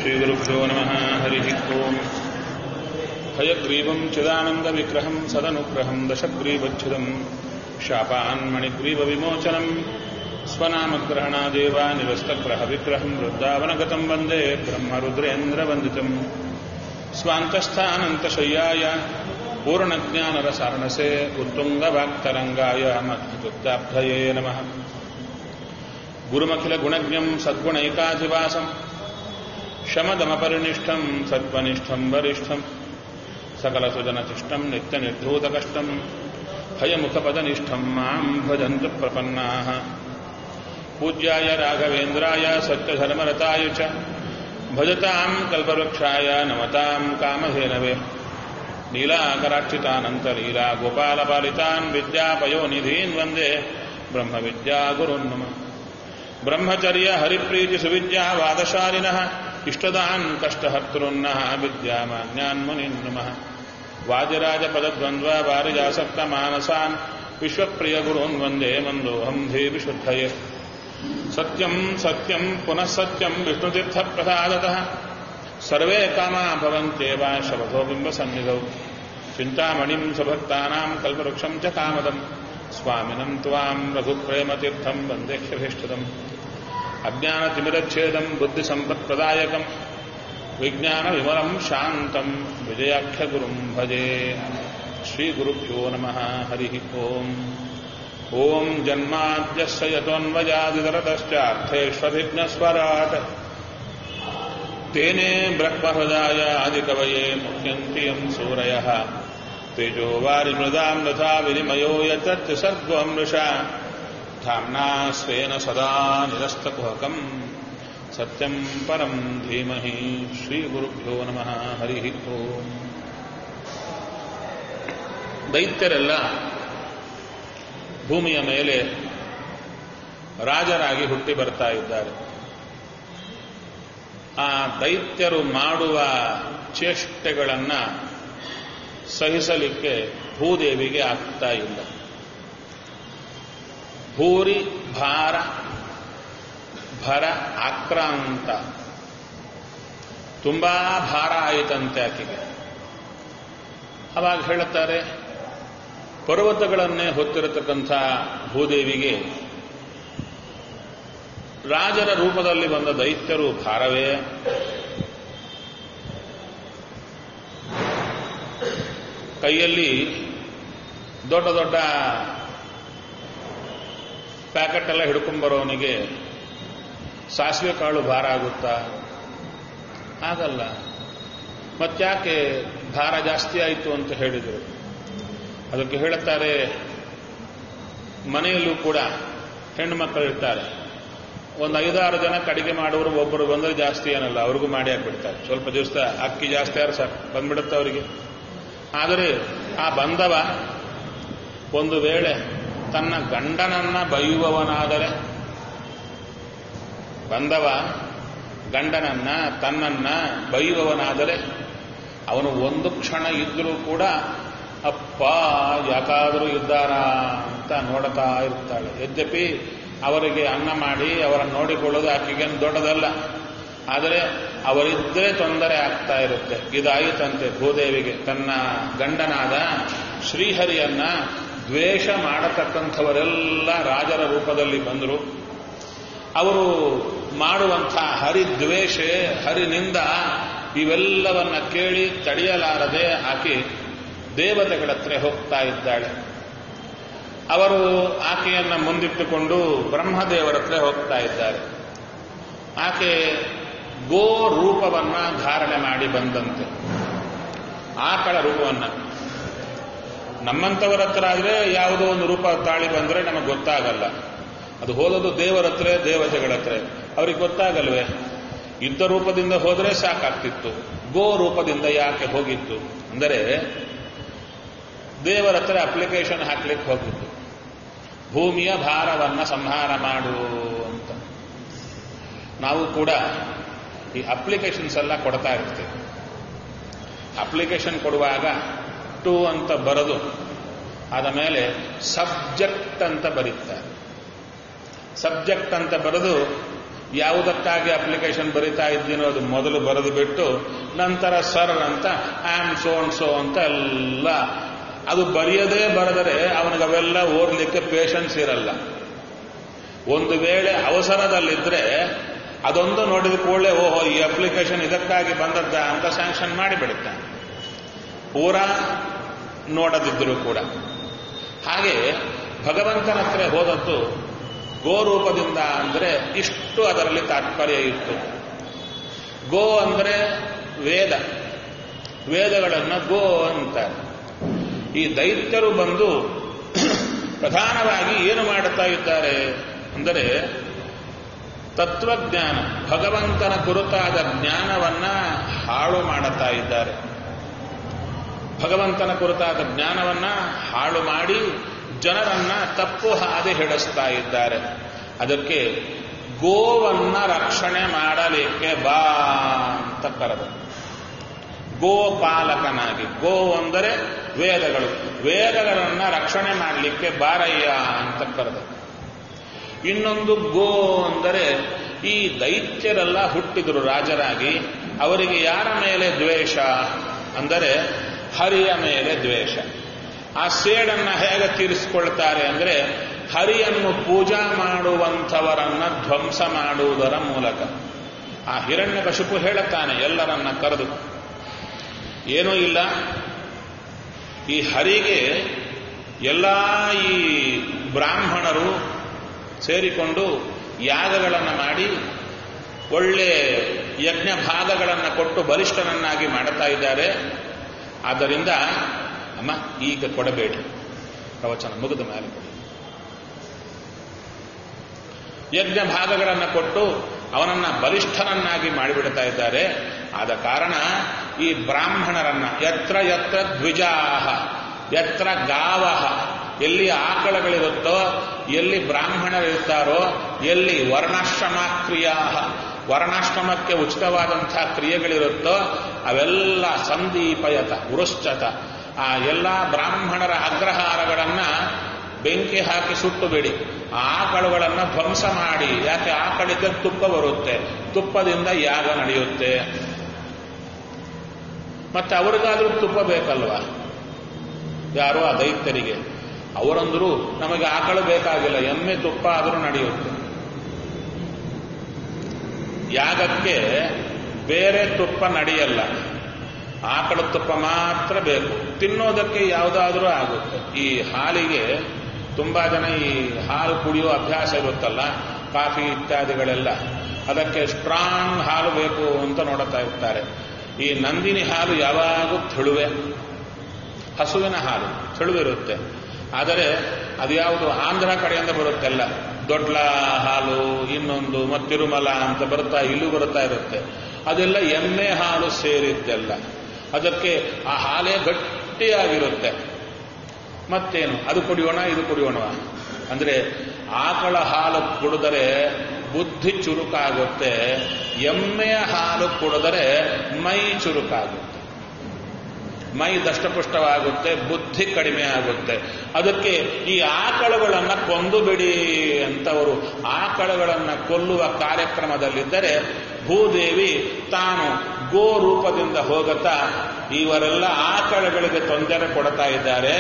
श्रीगुरुभ्यो नमः हरिः ओम् हयग्रीवम् चिदानन्दविग्रहम् सदनुग्रहम् दशग्रीवच्छिदम् शापान्मणिग्रीवविमोचनम् स्वनामग्रहणादेव निरस्तग्रहविग्रहम् वृन्दावनगतम् वन्दे ब्रह्मरुद्रेन्द्रवन्दितम् स्वान्तस्थानन्तशय्याय पूर्णज्ञानरसारणसे उत्तुङ्गवाक्तरङ्गाय मध्वदुग्धाब्धये नमः गुरुमखिलगुणज्ञम् सद्गुणैकाधिवासम् शमदमपरिनिष्ठम् सत्त्वनिष्ठम् वरिष्ठम् सकलसुजनतिष्ठम् नित्यनिर्धूतकष्टम् भयमुखपदनिष्ठम् माम् भजन्तु प्रपन्नाः पूज्याय राघवेन्द्राय सत्यधर्मरताय च भजताम् कल्पवृक्षाय नमताम् कामधेनवे नीलाकराक्षितानन्तलीला गोपालपालितान् विद्यापयोनिधीन् वन्दे ब्रह्मविद्यागुरुन् नमः ब्रह्मचर्य हरिप्रीतिसुविद्या वादशालिनः इष्टदान् कष्टहर्तॄन्नः विद्यामान्यान् मुनीन् नमः वादिराजपदद्वन्द्व वारिजासक्तमानसान् विश्वप्रियगुरून् वन्दे मन्दोऽहम् धीविशुद्धये सत्यम् सत्यम् पुनः सत्यम् विष्णुतीर्थप्रसादतः सर्वे कामा भवन्त्येव शपथो बिम्बसन्निधौ चिन्तामणिम् सुभक्तानाम् कल्पवृक्षम् च कामदम् स्वामिनम् त्वाम् रघुप्रेमतीर्थम् वन्देह्यभीष्टदम् अज्ञानतिमिरच्छेदम् बुद्धिसम्पत्प्रदायकम् विज्ञानविमलम् शान्तम् विजयाख्यगुरुम् भजे श्रीगुरुभ्यो नमः हरिः ओम् ॐ जन्माद्यस्य यतोऽन्वजादिदरतश्चार्थेष्वभिघ्नस्वराट् तेने ब्रह्महृदाय आदिकवये मुह्यन्तियम् सूरयः तेजो वारिमृदाम् तथा विनिमयो यतच्च सर्गोऽमृषा धाम्ना स्वेन सदा निरस्तकुहकम् सत्यम् परम् धीमहि ಶ್ರೀಗುರುಭ್ಯೋ ನಮಃ ಹರಿ ಓಂ ದೈತ್ಯರೆಲ್ಲ ಭೂಮಿಯ ಮೇಲೆ ರಾಜರಾಗಿ ಹುಟ್ಟಿ ಬರ್ತಾ ಇದ್ದಾರೆ ಆ ದೈತ್ಯರು ಮಾಡುವ ಚೇಷ್ಟೆಗಳನ್ನ ಸಹಿಸಲಿಕ್ಕೆ ಭೂದೇವಿಗೆ ಆಗ್ತಾ ಇಲ್ಲ ಭೂರಿ ಭಾರ ಭರ ಆಕ್ರಾಂತ ತುಂಬಾ ಭಾರ ಆಯಿತಂತೆ ಆಕೆಗೆ ಅವಾಗ ಹೇಳುತ್ತಾರೆ ಪರ್ವತಗಳನ್ನೇ ಹೊತ್ತಿರತಕ್ಕಂಥ ಭೂದೇವಿಗೆ ರಾಜರ ರೂಪದಲ್ಲಿ ಬಂದ ದೈತ್ಯರು ಭಾರವೇ ಕೈಯಲ್ಲಿ ದೊಡ್ಡ ದೊಡ್ಡ ಪ್ಯಾಕೆಟ್ ಎಲ್ಲ ಹಿಡ್ಕೊಂಡ್ಬರೋನಿಗೆ ಸಾಸಿವೆ ಕಾಳು ಭಾರ ಆಗುತ್ತಾ ಆಗಲ್ಲ ಮತ್ತ್ಯಾಕೆ ಭಾರ ಜಾಸ್ತಿ ಆಯಿತು ಅಂತ ಹೇಳಿದರು ಅದಕ್ಕೆ ಹೇಳುತ್ತಾರೆ ಮನೆಯಲ್ಲೂ ಕೂಡ ಹೆಣ್ಣು ಮಕ್ಕಳು ಇರ್ತಾರೆ ಒಂದು ಐದಾರು ಜನ ಕಡಿಗೆ ಮಾಡೋರು ಒಬ್ಬರು ಬಂದರೆ ಜಾಸ್ತಿ ಏನಲ್ಲ ಅವ್ರಿಗೂ ಮಾಡಿ ಹಾಕ್ಬಿಡ್ತಾರೆ ಸ್ವಲ್ಪ ದಿವಸ ಅಕ್ಕಿ ಜಾಸ್ತಿ ಆದ್ರೆ ಸಾಕು ಬಂದ್ಬಿಡುತ್ತೆ ಅವರಿಗೆ ಆದರೆ ಆ ಬಂದವ ಒಂದು ವೇಳೆ ತನ್ನ ಗಂಡನನ್ನ ಬೈಯುವವನಾದರೆ ಬಂದವ ಗಂಡನನ್ನ ತನ್ನನ್ನ ಬೈಯುವವನಾದರೆ ಅವನು ಒಂದು ಕ್ಷಣ ಇದ್ರೂ ಕೂಡ ಅಪ್ಪ ಯಾಕಾದರೂ ಇದ್ದಾರಾ ಅಂತ ನೋಡ್ತಾ ಇರ್ತಾಳೆ ಯದ್ಯಪಿ ಅವರಿಗೆ ಅನ್ನ ಮಾಡಿ ಅವರನ್ನು ನೋಡಿಕೊಳ್ಳೋದು ಆಕೆಗೇನು ದೊಡ್ಡದಲ್ಲ ಆದರೆ ಅವರಿದ್ದರೆ ತೊಂದರೆ ಆಗ್ತಾ ಇರುತ್ತೆ ಇದಾಯಿತಂತೆ ಭೂದೇವಿಗೆ ತನ್ನ ಗಂಡನಾದ ಶ್ರೀಹರಿಯನ್ನ ದ್ವೇಷ ಮಾಡತಕ್ಕಂಥವರೆಲ್ಲ ರಾಜರ ರೂಪದಲ್ಲಿ ಬಂದರು ಅವರು ಮಾಡುವಂಥ ಹರಿದ್ವೇಷ ಹರಿನಿಂದ ಇವೆಲ್ಲವನ್ನ ಕೇಳಿ ತಡೆಯಲಾರದೆ ಆಕೆ ದೇವತೆಗಳ ಹತ್ರ ಹೋಗ್ತಾ ಇದ್ದಾಳೆ ಅವರು ಆಕೆಯನ್ನ ಮುಂದಿಟ್ಟುಕೊಂಡು ಬ್ರಹ್ಮದೇವರ ಹತ್ರ ಹೋಗ್ತಾ ಇದ್ದಾರೆ ಆಕೆ ಗೋ ರೂಪವನ್ನ ಧಾರಣೆ ಮಾಡಿ ಬಂದಂತೆ ಆಕಳ ರೂಪವನ್ನ ನಮ್ಮಂಥವರ ಹತ್ರ ಆದ್ರೆ ಯಾವುದೋ ಒಂದು ರೂಪ ತಾಳಿ ಬಂದ್ರೆ ನಮಗೆ ಗೊತ್ತಾಗಲ್ಲ ಅದು ಹೋದದು ದೇವರ ಹತ್ರ ದೇವತೆಗಳ ಹತ್ರ ಅವ್ರಿಗೆ ಗೊತ್ತಾಗಲ್ವೇ ಯುದ್ಧ ರೂಪದಿಂದ ಹೋದರೆ ಸಾಕಾಗ್ತಿತ್ತು ಗೋ ರೂಪದಿಂದ ಯಾಕೆ ಹೋಗಿತ್ತು ಅಂದರೆ ದೇವರ ಹತ್ರ ಅಪ್ಲಿಕೇಶನ್ ಹಾಕ್ಲಿಕ್ಕೆ ಹೋಗಿತ್ತು ಭೂಮಿಯ ಭಾರವನ್ನ ಸಂಹಾರ ಮಾಡು ಅಂತ ನಾವು ಕೂಡ ಈ ಅಪ್ಲಿಕೇಶನ್ಸ್ ಎಲ್ಲ ಕೊಡ್ತಾ ಇರ್ತೀವಿ ಅಪ್ಲಿಕೇಶನ್ ಕೊಡುವಾಗ ಟು ಅಂತ ಬರೆದು ಆದ ಮೇಲೆ ಸಬ್ಜೆಕ್ಟ್ ಅಂತ ಬರೀತಾರೆ ಸಬ್ಜೆಕ್ಟ್ ಅಂತ ಬರೆದು ಯಾವುದಕ್ಕಾಗಿ ಅಪ್ಲಿಕೇಶನ್ ಬರಿತಾ ಇದ್ದೀನೋ ಅದು ಮೊದಲು ಬರೆದು ಬಿಟ್ಟು ನಂತರ ಸರ್ ಅಂತ ಆಮ್ ಸೋ ಅಂಡ್ ಸೋ ಅಂತ ಎಲ್ಲ ಅದು ಬರೆಯದೇ ಬರೆದರೆ ಅವನಿಗೆ ಅವೆಲ್ಲ ಓದಲಿಕ್ಕೆ ಪೇಷನ್ಸ್ ಇರಲ್ಲ ಒಂದು ವೇಳೆ ಅವಸರದಲ್ಲಿದ್ರೆ ಅದೊಂದು ನೋಡಿದ ಕೂಡಲೇ ಓಹೋ ಈ ಅಪ್ಲಿಕೇಶನ್ ಇದಕ್ಕಾಗಿ ಬಂದದ್ದ ಅಂತ ಸ್ಯಾಂಕ್ಷನ್ ಮಾಡಿಬಿಡುತ್ತಾನೆ ಪೂರಾ ನೋಡದಿದ್ದರೂ ಕೂಡ ಹಾಗೆ ಭಗವಂತನ ಹತ್ರ ಹೋದದ್ದು ಗೋರೂಪದಿಂದ ಅಂದರೆ ಇಷ್ಟು ಅದರಲ್ಲಿ ತಾತ್ಪರ್ಯ ಇತ್ತು ಗೋ ಅಂದರೆ ವೇದ ವೇದಗಳನ್ನು ಗೋ ಅಂತಾರೆ ಈ ದೈತ್ಯರು ಬಂದು ಪ್ರಧಾನವಾಗಿ ಏನು ಮಾಡುತ್ತಾ ಇದ್ದಾರೆ ಅಂದರೆ ತತ್ವಜ್ಞಾನ ಭಗವಂತನ ಕುರಿತಾದ ಜ್ಞಾನವನ್ನ ಹಾಳು ಮಾಡುತ್ತಾ ಇದ್ದಾರೆ ಭಗವಂತನ ಕುರಿತಾದ ಜ್ಞಾನವನ್ನ ಹಾಳು ಮಾಡಿ ಜನರನ್ನ ತಪ್ಪು ಹಾದಿ ಹಿಡಿಸ್ತಾ ಇದ್ದಾರೆ ಅದಕ್ಕೆ ಗೋವನ್ನ ರಕ್ಷಣೆ ಮಾಡಲಿಕ್ಕೆ ಬಾ ಅಂತ ಕರೆದು ಗೋಪಾಲಕನಾಗಿ ಗೋ ಅಂದರೆ ವೇದಗಳು ವೇದಗಳನ್ನ ರಕ್ಷಣೆ ಮಾಡಲಿಕ್ಕೆ ಬಾರಯ್ಯ ಅಂತ ಕರೆದ ಇನ್ನೊಂದು ಗೋ ಅಂದರೆ ಈ ದೈತ್ಯರೆಲ್ಲ ಹುಟ್ಟಿದರು ರಾಜರಾಗಿ ಅವರಿಗೆ ಯಾರ ಮೇಲೆ ದ್ವೇಷ ಅಂದರೆ ಹರಿಯ ಮೇಲೆ ದ್ವೇಷ ಆ ಸೇಡನ್ನ ಹೇಗೆ ತೀರಿಸಿಕೊಳ್ತಾರೆ ಅಂದರೆ ಹರಿಯನ್ನು ಪೂಜಾ ಮಾಡುವಂಥವರನ್ನ ಧ್ವಂಸ ಮಾಡುವುದರ ಮೂಲಕ ಆ ಹಿರಣ್ಯ ಕಶುಪು ಹೇಳುತ್ತಾನೆ ಎಲ್ಲರನ್ನ ಕರೆದು ಏನೂ ಇಲ್ಲ ಈ ಹರಿಗೆ ಎಲ್ಲ ಈ ಬ್ರಾಹ್ಮಣರು ಸೇರಿಕೊಂಡು ಯಾಗಗಳನ್ನು ಮಾಡಿ ಒಳ್ಳೆ ಯಜ್ಞ ಭಾಗಗಳನ್ನು ಕೊಟ್ಟು ಬಲಿಷ್ಠನನ್ನಾಗಿ ಮಾಡುತ್ತಾ ಇದ್ದಾರೆ ಆದ್ದರಿಂದ ಅಮ್ಮ ಈಗ ಕೊಡಬೇಡಿ ಪ್ರವಚನ ಮುಗಿದ ಮೇಲೆ ಕೊಡಿ ಯಜ್ಞ ಭಾಗಗಳನ್ನು ಕೊಟ್ಟು ಅವನನ್ನ ಬಲಿಷ್ಠನನ್ನಾಗಿ ಮಾಡಿಬಿಡ್ತಾ ಇದ್ದಾರೆ ಆದ ಕಾರಣ ಈ ಬ್ರಾಹ್ಮಣರನ್ನ ಯತ್ರ ಯತ್ರ ದ್ವಿಜಾಹ ಯತ್ರ ಗಾವಹ ಎಲ್ಲಿ ಆಕಳಗಳಿರುತ್ತೋ ಎಲ್ಲಿ ಬ್ರಾಹ್ಮಣರಿರ್ತಾರೋ ಎಲ್ಲಿ ವರ್ಣಾಶ್ರಮ ಕ್ರಿಯಾ ವರ್ಣಾಶ್ರಮಕ್ಕೆ ಉಚಿತವಾದಂತಹ ಕ್ರಿಯೆಗಳಿರುತ್ತೋ ಅವೆಲ್ಲ ಸಂದೀಪಯತ ಉರುಶ್ಚತ ಆ ಎಲ್ಲ ಬ್ರಾಹ್ಮಣರ ಅಗ್ರಹಾರಗಳನ್ನ ಬೆಂಕಿ ಹಾಕಿ ಸುಟ್ಟು ಬಿಡಿ ಆ ಆಕಳುಗಳನ್ನು ಧ್ವಂಸ ಮಾಡಿ ಯಾಕೆ ಆಕಳಿಗೆ ತುಪ್ಪ ಬರುತ್ತೆ ತುಪ್ಪದಿಂದ ಯಾಗ ನಡೆಯುತ್ತೆ ಮತ್ತೆ ಅವ್ರಿಗಾದ್ರೂ ತುಪ್ಪ ಬೇಕಲ್ವಾ ಯಾರೋ ಆ ದೈತ್ಯರಿಗೆ ಅವರಂದ್ರು ನಮಗೆ ಆಕಳು ಬೇಕಾಗಿಲ್ಲ ಎಮ್ಮೆ ತುಪ್ಪ ಆದರೂ ನಡೆಯುತ್ತೆ ಯಾಗಕ್ಕೆ ಬೇರೆ ತುಪ್ಪ ನಡೆಯಲ್ಲ ಆಕಳ ತುಪ್ಪ ಮಾತ್ರ ಬೇಕು ತಿನ್ನೋದಕ್ಕೆ ಯಾವುದಾದ್ರೂ ಆಗುತ್ತೆ ಈ ಹಾಲಿಗೆ ತುಂಬಾ ಜನ ಈ ಹಾಲು ಕುಡಿಯೋ ಅಭ್ಯಾಸ ಇರುತ್ತಲ್ಲ ಕಾಫಿ ಇತ್ಯಾದಿಗಳೆಲ್ಲ ಅದಕ್ಕೆ ಸ್ಟ್ರಾಂಗ್ ಹಾಲು ಬೇಕು ಅಂತ ನೋಡುತ್ತಾ ಇರ್ತಾರೆ ಈ ನಂದಿನಿ ಹಾಲು ಯಾವಾಗೂ ತೆಳುವೆ ಹಸುವಿನ ಹಾಲು ತೆಳುವಿರುತ್ತೆ ಆದರೆ ಅದು ಯಾವುದು ಆಂಧ್ರ ಕಡೆಯಿಂದ ಬರುತ್ತೆಲ್ಲ ದೊಡ್ಡ ಹಾಲು ಇನ್ನೊಂದು ಮತ್ತಿರುಮಲ ಅಂತ ಬರ್ತಾ ಇಲ್ಲೂ ಬರ್ತಾ ಇರುತ್ತೆ ಅದೆಲ್ಲ ಎಮ್ಮೆ ಹಾಲು ಸೇರಿದ್ದೆಲ್ಲ ಅದಕ್ಕೆ ಆ ಹಾಲೇ ಗಟ್ಟಿಯಾಗಿರುತ್ತೆ ಮತ್ತೇನು ಅದು ಕುಡಿಯೋಣ ಇದು ಕುಡಿಯೋಣ ಅಂದ್ರೆ ಆಕಳ ಹಾಲು ಕುಡಿದರೆ ಬುದ್ಧಿ ಚುರುಕಾಗುತ್ತೆ ಎಮ್ಮೆಯ ಹಾಲು ಕುಡಿದರೆ ಮೈ ಚುರುಕಾಗುತ್ತೆ ಮೈ ದಷ್ಟಪುಷ್ಟವಾಗುತ್ತೆ ಬುದ್ಧಿ ಕಡಿಮೆ ಆಗುತ್ತೆ ಅದಕ್ಕೆ ಈ ಆಕಳುಗಳನ್ನು ಕೊಂದು ಬಿಡಿ ಅಂತವರು ಆಕಳುಗಳನ್ನು ಕೊಲ್ಲುವ ಕಾರ್ಯಕ್ರಮದಲ್ಲಿದ್ದರೆ ಭೂದೇವಿ ತಾನು ಗೋ ರೂಪದಿಂದ ಹೋಗುತ್ತಾ ಇವರೆಲ್ಲ ಆಕಳುಗಳಿಗೆ ತೊಂದರೆ ಕೊಡ್ತಾ ಇದ್ದಾರೆ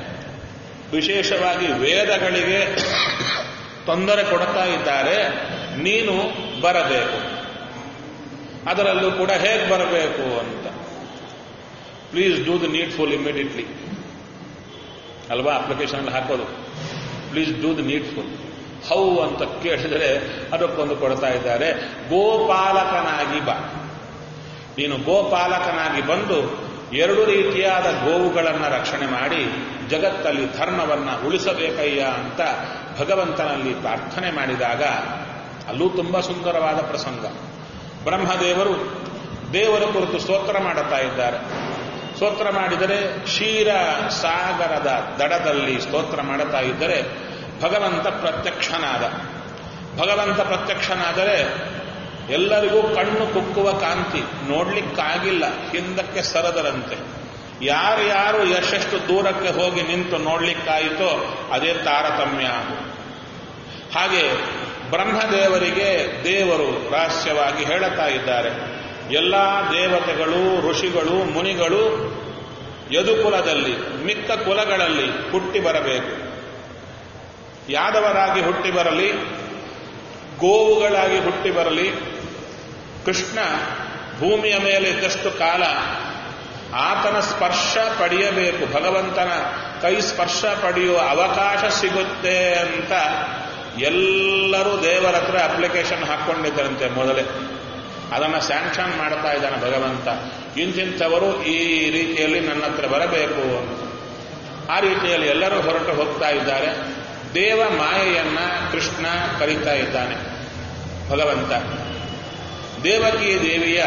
ವಿಶೇಷವಾಗಿ ವೇದಗಳಿಗೆ ತೊಂದರೆ ಕೊಡ್ತಾ ಇದ್ದಾರೆ ನೀನು ಬರಬೇಕು ಅದರಲ್ಲೂ ಕೂಡ ಹೇಗೆ ಬರಬೇಕು ಅಂತ please do the needful immediately ಅಲ್ವಾ ಅಪ್ಲಿಕೇಶನ್ ಹಾಕೋದು please do the needful how ಅಂತ ಕೇಳಿದರೆ ಅದಕ್ಕೊಂದು ಕೊಡ್ತಾ ಇದ್ದಾರೆ ಗೋಪಾಲಕನಾಗಿ ಬಾ ನೀನು ಗೋಪಾಲಕನಾಗಿ ಬಂದು ಎರಡು ರೀತಿಯಾದ ಗೋವುಗಳನ್ನು ರಕ್ಷಣೆ ಮಾಡಿ ಜಗತ್ತಲ್ಲಿ ಧರ್ಮವನ್ನ ಉಳಿಸಬೇಕಯ್ಯ ಅಂತ ಭಗವಂತನಲ್ಲಿ ಪ್ರಾರ್ಥನೆ ಮಾಡಿದಾಗ ಅಲ್ಲೂ ತುಂಬಾ ಸುಂದರವಾದ ಪ್ರಸಂಗ ಬ್ರಹ್ಮದೇವರು ದೇವರ ಕುರಿತು ಸ್ತೋತ್ರ ಮಾಡುತ್ತಾ ಇದ್ದಾರೆ ಸ್ತೋತ್ರ ಮಾಡಿದರೆ ಕ್ಷೀರ ಸಾಗರದ ದಡದಲ್ಲಿ ಸ್ತೋತ್ರ ಮಾಡುತ್ತಾ ಇದ್ದರೆ ಭಗವಂತ ಪ್ರತ್ಯಕ್ಷನಾದ ಭಗವಂತ ಪ್ರತ್ಯಕ್ಷನಾದರೆ ಎಲ್ಲರಿಗೂ ಕಣ್ಣು ಕುಕ್ಕುವ ಕಾಂತಿ ನೋಡ್ಲಿಕ್ಕಾಗಿಲ್ಲ ಹಿಂದಕ್ಕೆ ಸರದರಂತೆ ಯಾರ್ಯಾರು ಎಷ್ಟೆಷ್ಟು ದೂರಕ್ಕೆ ಹೋಗಿ ನಿಂತು ನೋಡ್ಲಿಕ್ಕಾಯಿತೋ ಅದೇ ತಾರತಮ್ಯ ಹಾಗೆ ಬ್ರಹ್ಮದೇವರಿಗೆ ದೇವರು ರಹಸ್ಯವಾಗಿ ಹೇಳುತ್ತಾ ಇದ್ದಾರೆ ಎಲ್ಲ ದೇವತೆಗಳು ಋಷಿಗಳು ಮುನಿಗಳು ಯದುಕುಲದಲ್ಲಿ ಮಿಕ್ಕ ಕುಲಗಳಲ್ಲಿ ಹುಟ್ಟಿ ಬರಬೇಕು ಯಾದವರಾಗಿ ಹುಟ್ಟಿ ಬರಲಿ ಗೋವುಗಳಾಗಿ ಹುಟ್ಟಿ ಬರಲಿ ಕೃಷ್ಣ ಭೂಮಿಯ ಮೇಲೆ ಇದ್ದಷ್ಟು ಕಾಲ ಆತನ ಸ್ಪರ್ಶ ಪಡೆಯಬೇಕು ಭಗವಂತನ ಕೈ ಸ್ಪರ್ಶ ಪಡೆಯುವ ಅವಕಾಶ ಸಿಗುತ್ತೆ ಅಂತ ಎಲ್ಲರೂ ದೇವರ ಹತ್ರ ಅಪ್ಲಿಕೇಶನ್ ಹಾಕ್ಕೊಂಡಿದ್ದರಂತೆ ಮೊದಲೇ ಅದನ್ನು ಸ್ಯಾಂಕ್ಷನ್ ಮಾಡ್ತಾ ಇದ್ದಾನೆ ಭಗವಂತ ಇಂತಿಂಥವರು ಈ ರೀತಿಯಲ್ಲಿ ನನ್ನ ಹತ್ರ ಬರಬೇಕು ಅಂತ ಆ ರೀತಿಯಲ್ಲಿ ಎಲ್ಲರೂ ಹೊರಟು ಹೋಗ್ತಾ ಇದ್ದಾರೆ ದೇವ ಮಾಯೆಯನ್ನ ಕೃಷ್ಣ ಕರೀತಾ ಇದ್ದಾನೆ ಭಗವಂತ ದೇವಕಿ ದೇವಿಯ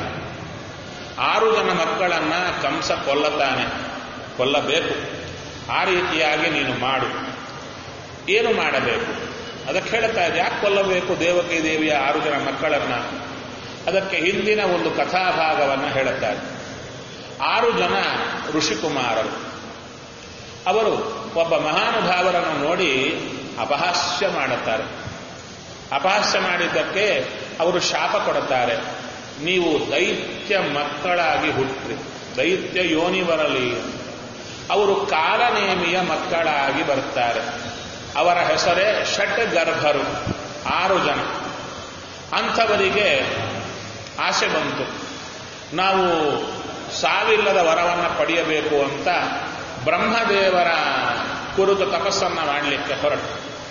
ಆರು ಜನ ಮಕ್ಕಳನ್ನ ಕಂಸ ಕೊಲ್ಲತಾನೆ ಕೊಲ್ಲಬೇಕು ಆ ರೀತಿಯಾಗಿ ನೀನು ಮಾಡು ಏನು ಮಾಡಬೇಕು ಅದಕ್ಕೆ ಹೇಳ್ತಾ ಇದೆ ಯಾಕೆ ಕೊಲ್ಲಬೇಕು ದೇವಕಿ ದೇವಿಯ ಆರು ಜನ ಮಕ್ಕಳನ್ನ ಅದಕ್ಕೆ ಹಿಂದಿನ ಒಂದು ಕಥಾಭಾಗವನ್ನು ಹೇಳುತ್ತಾರೆ ಆರು ಜನ ಋಷಿಕುಮಾರರು ಅವರು ಒಬ್ಬ ಮಹಾನುಭಾವರನ್ನು ನೋಡಿ ಅಪಹಾಸ್ಯ ಮಾಡುತ್ತಾರೆ ಅಪಹಾಸ್ಯ ಮಾಡಿದ್ದಕ್ಕೆ ಅವರು ಶಾಪ ಕೊಡುತ್ತಾರೆ ನೀವು ದೈತ್ಯ ಮಕ್ಕಳಾಗಿ ಹುಟ್ಟ್ರಿ ದೈತ್ಯ ಯೋನಿ ಬರಲಿ ಅವರು ಕಾಲನೇಮಿಯ ಮಕ್ಕಳಾಗಿ ಬರ್ತಾರೆ ಅವರ ಹೆಸರೇ ಷಟ್ ಗರ್ಭರು ಆರು ಜನ ಅಂಥವರಿಗೆ ಆಸೆ ಬಂತು ನಾವು ಸಾವಿಲ್ಲದ ವರವನ್ನು ಪಡೆಯಬೇಕು ಅಂತ ಬ್ರಹ್ಮದೇವರ ಕುರಿತು ತಪಸ್ಸನ್ನು ಮಾಡಲಿಕ್ಕೆ ಹೊರಟು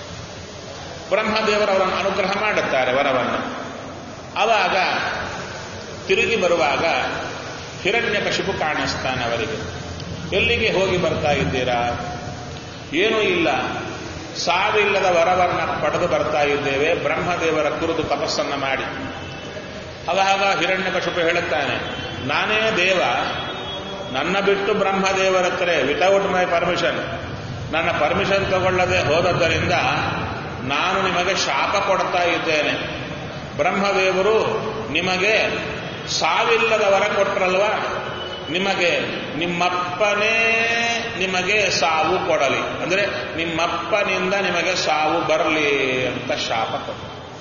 ಬ್ರಹ್ಮದೇವರು ಅವರನ್ನು ಅನುಗ್ರಹ ಮಾಡುತ್ತಾರೆ ವರವನ್ನು ಆವಾಗ ತಿರುಗಿ ಬರುವಾಗ ಹಿರಣ್ಯಕಶಿಪು ಕಾಣಿಸ್ತಾನೆ ಅವರಿಗೆ ಎಲ್ಲಿಗೆ ಹೋಗಿ ಬರ್ತಾ ಇದ್ದೀರಾ ಏನೂ ಇಲ್ಲ ಸಾವಿಲ್ಲದ ವರವನ್ನ ಪಡೆದು ಬರ್ತಾ ಇದ್ದೇವೆ ಬ್ರಹ್ಮದೇವರ ಕುರಿತು ತಪಸ್ಸನ್ನು ಮಾಡಿ ಅವಾಗ ಹಿರಣ್ಯಕಶಿಪು ಹೇಳುತ್ತಾನೆ ನಾನೇ ದೇವ ನನ್ನ ಬಿಟ್ಟು ಬ್ರಹ್ಮದೇವರ ಹತ್ರ ವಿತೌಟ್ ಮೈ ಪರ್ಮಿಷನ್ ನನ್ನ ಪರ್ಮಿಷನ್ ತಗೊಳ್ಳದೆ ಹೋದದ್ದರಿಂದ ನಾನು ನಿಮಗೆ ಶಾಪ ಕೊಡ್ತಾ ಇದ್ದೇನೆ ಬ್ರಹ್ಮದೇವರು ನಿಮಗೆ ಸಾವಿಲ್ಲದ ವರ ಕೊಟ್ರಲ್ವಾ ನಿಮಗೆ ನಿಮ್ಮಪ್ಪನೇ ನಿಮಗೆ ಸಾವು ಕೊಡಲಿ ಅಂದರೆ ನಿಮ್ಮಪ್ಪನಿಂದ ನಿಮಗೆ ಸಾವು ಬರಲಿ ಅಂತ ಶಾಪ ಕೊಟ್ಟ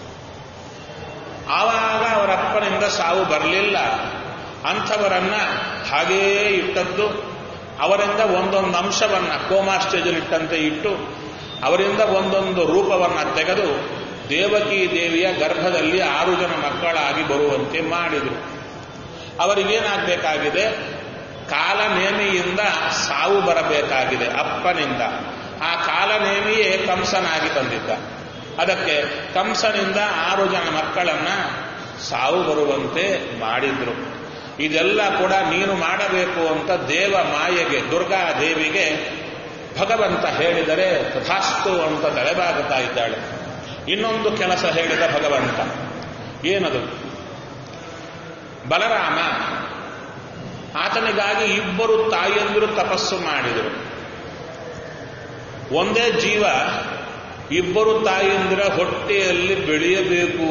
ಆವಾಗ ಅವರಪ್ಪನಿಂದ ಸಾವು ಬರಲಿಲ್ಲ ಅಂಥವರನ್ನ ಹಾಗೇ ಇಟ್ಟದ್ದು ಅವರಿಂದ ಒಂದೊಂದು ಅಂಶವನ್ನ ಕೋಮಾ ಸ್ಟೇಜಲ್ಲಿ ಇಟ್ಟಂತೆ ಇಟ್ಟು ಅವರಿಂದ ಒಂದೊಂದು ರೂಪವನ್ನ ತೆಗೆದು ದೇವಕಿ ದೇವಿಯ ಗರ್ಭದಲ್ಲಿ ಆರು ಜನ ಮಕ್ಕಳಾಗಿ ಬರುವಂತೆ ಮಾಡಿದರು ಅವರಿಗೇನಾಗಬೇಕಾಗಿದೆ ಕಾಲನೇಮಿಯಿಂದ ಸಾವು ಬರಬೇಕಾಗಿದೆ ಅಪ್ಪನಿಂದ ಆ ಕಾಲನೇಮಿಯೇ ಕಂಸನಾಗಿ ಬಂದಿದ್ದ ಅದಕ್ಕೆ ಕಂಸನಿಂದ ಆರು ಜನ ಮಕ್ಕಳನ್ನ ಸಾವು ಬರುವಂತೆ ಮಾಡಿದ್ರು ಇದೆಲ್ಲ ಕೂಡ ನೀನು ಮಾಡಬೇಕು ಅಂತ ದೇವ ಮಾಯೆಗೆ ದುರ್ಗಾ ದೇವಿಗೆ ಭಗವಂತ ಹೇಳಿದರೆ ತಥಾಸ್ತು ಅಂತ ತಲೆಬಾಗುತ್ತಾ ಇದ್ದಾಳೆ ಇನ್ನೊಂದು ಕೆಲಸ ಹೇಳಿದ ಭಗವಂತ ಏನದು ಬಲರಾಮ ಆತನಿಗಾಗಿ ಇಬ್ಬರು ತಾಯಿಯಂದಿರು ತಪಸ್ಸು ಮಾಡಿದರು ಒಂದೇ ಜೀವ ಇಬ್ಬರು ತಾಯಿಯಂದಿರ ಹೊಟ್ಟೆಯಲ್ಲಿ ಬೆಳೆಯಬೇಕು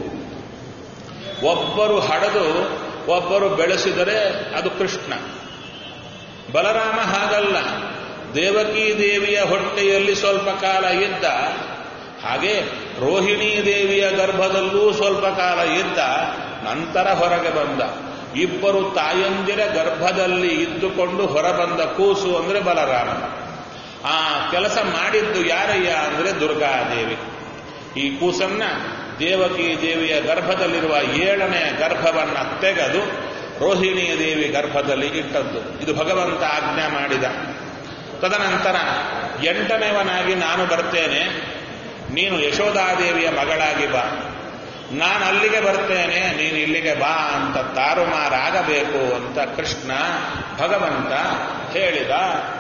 ಒಬ್ಬರು ಹಡದು ಒಬ್ಬರು ಬೆಳೆಸಿದರೆ ಅದು ಕೃಷ್ಣ ಬಲರಾಮ ಹಾಗಲ್ಲ ದೇವಕಿ ದೇವಿಯ ಹೊಟ್ಟೆಯಲ್ಲಿ ಸ್ವಲ್ಪ ಕಾಲ ಇದ್ದ ಹಾಗೆ ರೋಹಿಣಿ ದೇವಿಯ ಗರ್ಭದಲ್ಲೂ ಸ್ವಲ್ಪ ಕಾಲ ಇದ್ದ ನಂತರ ಹೊರಗೆ ಬಂದ ಇಬ್ಬರು ತಾಯಂದಿರ ಗರ್ಭದಲ್ಲಿ ಇದ್ದುಕೊಂಡು ಹೊರಬಂದ ಕೂಸು ಅಂದ್ರೆ ಬಲರಾಮ ಆ ಕೆಲಸ ಮಾಡಿದ್ದು ಯಾರಯ್ಯ ಅಂದ್ರೆ ದುರ್ಗಾದೇವಿ ಈ ಕೂಸನ್ನ ದೇವಕಿ ದೇವಿಯ ಗರ್ಭದಲ್ಲಿರುವ ಏಳನೇ ಗರ್ಭವನ್ನ ತೆಗೆದು ರೋಹಿಣಿ ದೇವಿ ಗರ್ಭದಲ್ಲಿ ಇಟ್ಟದ್ದು ಇದು ಭಗವಂತ ಆಜ್ಞೆ ಮಾಡಿದ ತದನಂತರ ಎಂಟನೇವನಾಗಿ ನಾನು ಬರ್ತೇನೆ ನೀನು ಯಶೋಧಾದೇವಿಯ ಮಗಳಾಗಿ ಬಾ ನಾನು ಅಲ್ಲಿಗೆ ಬರ್ತೇನೆ ನೀನು ಇಲ್ಲಿಗೆ ಬಾ ಅಂತ ತಾರುಮಾರಾಗಬೇಕು ಅಂತ ಕೃಷ್ಣ ಭಗವಂತ ಹೇಳಿದ